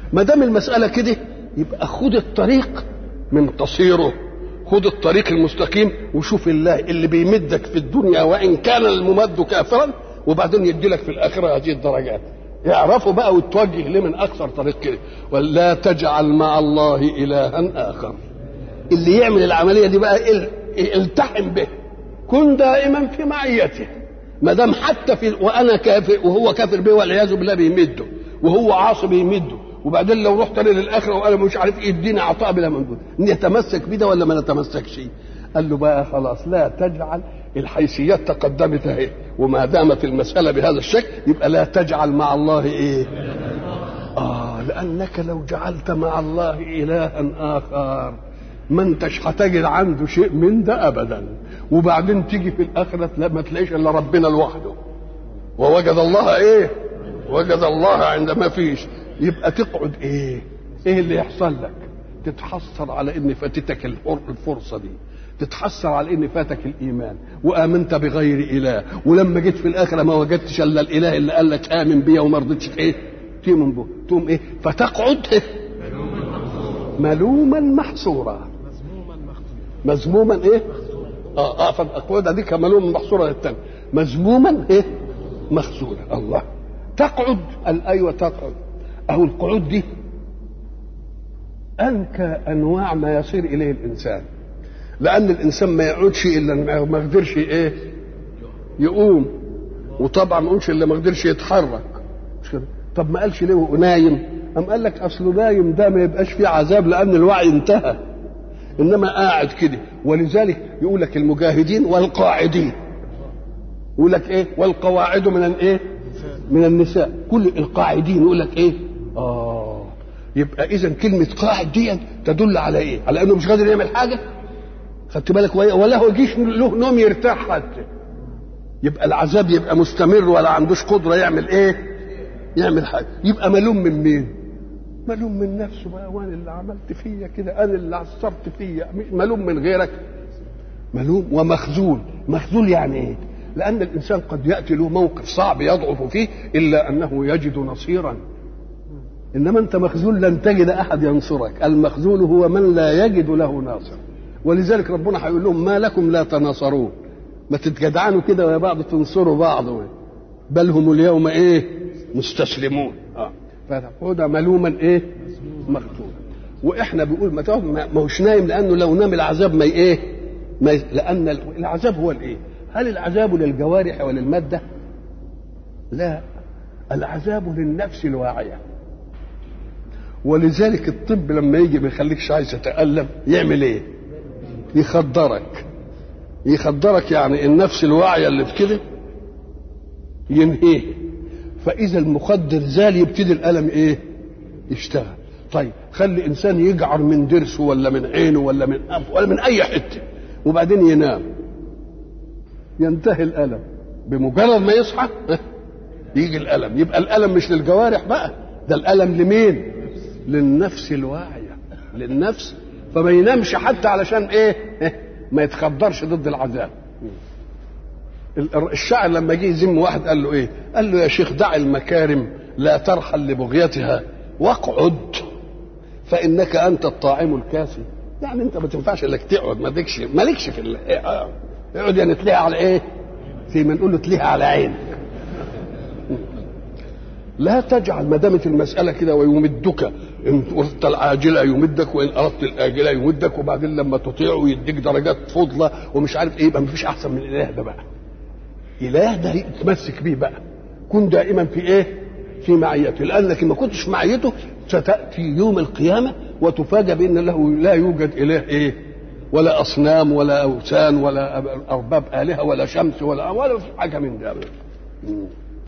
ما دام المساله كده يبقى خد الطريق من تصيره خد الطريق المستقيم وشوف الله اللي بيمدك في الدنيا وان كان الممد كافرا وبعدين يدي لك في الاخره هذه الدرجات اعرفوا بقى وتوجه ليه من اكثر طريق كده ولا تجعل مع الله الها اخر اللي يعمل العمليه دي بقى ال- التحم به كن دائما في معيته ما دام حتى في وانا كافر وهو كافر به والعياذ بالله بيمده وهو عاصي بيمده وبعدين لو رحت انا للاخره وانا مش عارف ايه يديني عطاء بلا منجود نتمسك بده ولا ما نتمسكش قال له بقى خلاص لا تجعل الحيثيات تقدمت اهي وما دامت المساله بهذا الشكل يبقى لا تجعل مع الله ايه اه لانك لو جعلت مع الله الها اخر ما انتش هتجد عنده شيء من ده ابدا وبعدين تيجي في الاخره لا ما تلاقيش الا ربنا لوحده ووجد الله ايه وجد الله عند ما فيش يبقى تقعد ايه ايه اللي يحصل لك تتحسر على ان فاتتك الفر- الفرصه دي تتحسر على ان فاتك الايمان وامنت بغير اله ولما جيت في الاخره ما وجدتش الا الاله اللي قال لك امن بيا وما رضيتش ايه تؤمن به تقوم ايه فتقعد إيه؟ ملوما محصورا مذموما ايه اه اه فالاقعده دي كملوما محصوره للتاني مذموما ايه مخزولا الله تقعد قال ايوه تقعد اهو القعود دي انكى انواع ما يصير اليه الانسان لان الانسان ما يقعدش الا ما قدرش ايه يقوم وطبعا ما يقومش الا ما قدرش يتحرك مش كده طب ما قالش ليه وهو نايم قام قال لك اصله نايم ده ما يبقاش فيه عذاب لان الوعي انتهى انما قاعد كده ولذلك يقول لك المجاهدين والقاعدين يقول لك ايه والقواعد من الايه من النساء كل القاعدين يقول لك ايه اه يبقى اذا كلمه قاعد دي تدل على ايه على انه مش قادر يعمل حاجه خدت بالك ولا ولا هو يجيش له نوم يرتاح حتى يبقى العذاب يبقى مستمر ولا عندوش قدره يعمل ايه يعمل حاجه يبقى ملوم من مين ملوم من نفسه بقى وانا اللي عملت فيا كده انا اللي عصرت فيا مش ملوم من غيرك ملوم ومخذول مخذول يعني ايه لان الانسان قد ياتي له موقف صعب يضعف فيه الا انه يجد نصيرا انما انت مخذول لن تجد احد ينصرك المخذول هو من لا يجد له ناصر ولذلك ربنا هيقول لهم ما لكم لا تناصرون ما تتجدعنوا كده ويا بعض تنصروا بعض بل هم اليوم ايه مستسلمون اه فهدى ملوما ايه مقتولا واحنا بنقول ما تقعد ما ما هوش نايم لانه لو نام العذاب ما ي- ايه ما ي- لان العذاب هو الايه هل العذاب للجوارح وللماده لا العذاب للنفس الواعيه ولذلك الطب لما يجي ما يخليكش عايز تتالم يعمل ايه يخدرك يخدرك يعني النفس الواعيه اللي في كده ينهيه فاذا المخدر زال يبتدي الالم ايه يشتغل طيب خلي انسان يجعر من ضرسه ولا من عينه ولا من انفه ولا من اي حته وبعدين ينام ينتهي الالم بمجرد ما يصحى يجي الالم يبقى الالم مش للجوارح بقى ده الالم لمين للنفس الواعيه للنفس فما ينامش حتى علشان ايه ما يتخدرش ضد العذاب الشاعر لما جه يذم واحد قال له ايه قال له يا شيخ دع المكارم لا ترحل لبغيتها واقعد فانك انت الطاعم الكافي يعني انت ما تنفعش انك تقعد ما تكش مالكش في ال- اه اقعد يعني تليها على ايه زي ما نقول له تليها على عينك لا تجعل ما دامت المسألة كده ويمدك إن أردت العاجلة يمدك وإن أردت الآجلة يمدك وبعدين لما تطيعه يديك درجات فضلة ومش عارف إيه يبقى مفيش أحسن من الإله ده بقى إله ده يتمسك بيه بقى كن دائما في إيه؟ في معيته لأنك ما كنتش في معيته ستأتي يوم القيامة وتفاجأ بأن له لا يوجد إله إيه؟ ولا أصنام ولا أوثان ولا أرباب آلهة ولا شمس ولا ولا في حاجة من ده أبدا.